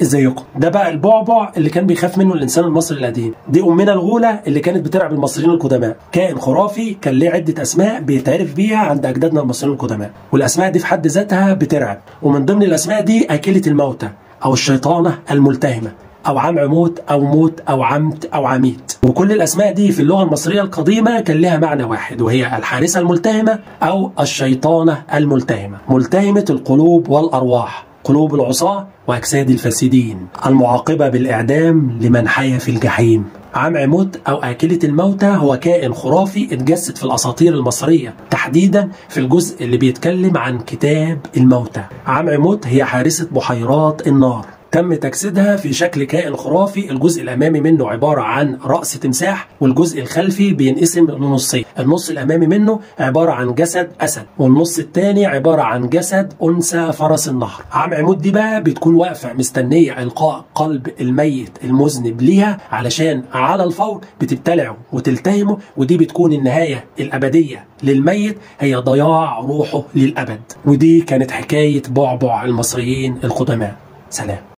ازيكم ده بقى البعبع اللي كان بيخاف منه الانسان المصري القديم دي امنا الغوله اللي كانت بتلعب المصريين القدماء كائن خرافي كان ليه عده اسماء بيتعرف بيها عند اجدادنا المصريين القدماء والاسماء دي في حد ذاتها بترعب ومن ضمن الاسماء دي اكله الموتى او الشيطانه الملتهمه او عم عموت او موت او عمت او عميت وكل الاسماء دي في اللغه المصريه القديمه كان لها معنى واحد وهي الحارسه الملتهمه او الشيطانه الملتهمه ملتهمه القلوب والارواح قلوب العصاة وأجساد الفاسدين المعاقبة بالإعدام لمن حيا في الجحيم عم عمود أو آكلة الموتى هو كائن خرافي اتجسد في الأساطير المصرية تحديدا في الجزء اللي بيتكلم عن كتاب الموتى عم عمود هي حارسة بحيرات النار تم تجسيدها في شكل كائن خرافي الجزء الامامي منه عباره عن راس تمساح والجزء الخلفي بينقسم لنصين النص الامامي منه عباره عن جسد اسد والنص الثاني عباره عن جسد انثى فرس النهر عم عمود دي بقى بتكون واقفه مستنيه القاء قلب الميت المذنب ليها علشان على الفور بتبتلعه وتلتهمه ودي بتكون النهايه الابديه للميت هي ضياع روحه للابد ودي كانت حكايه بعبع المصريين القدماء سلام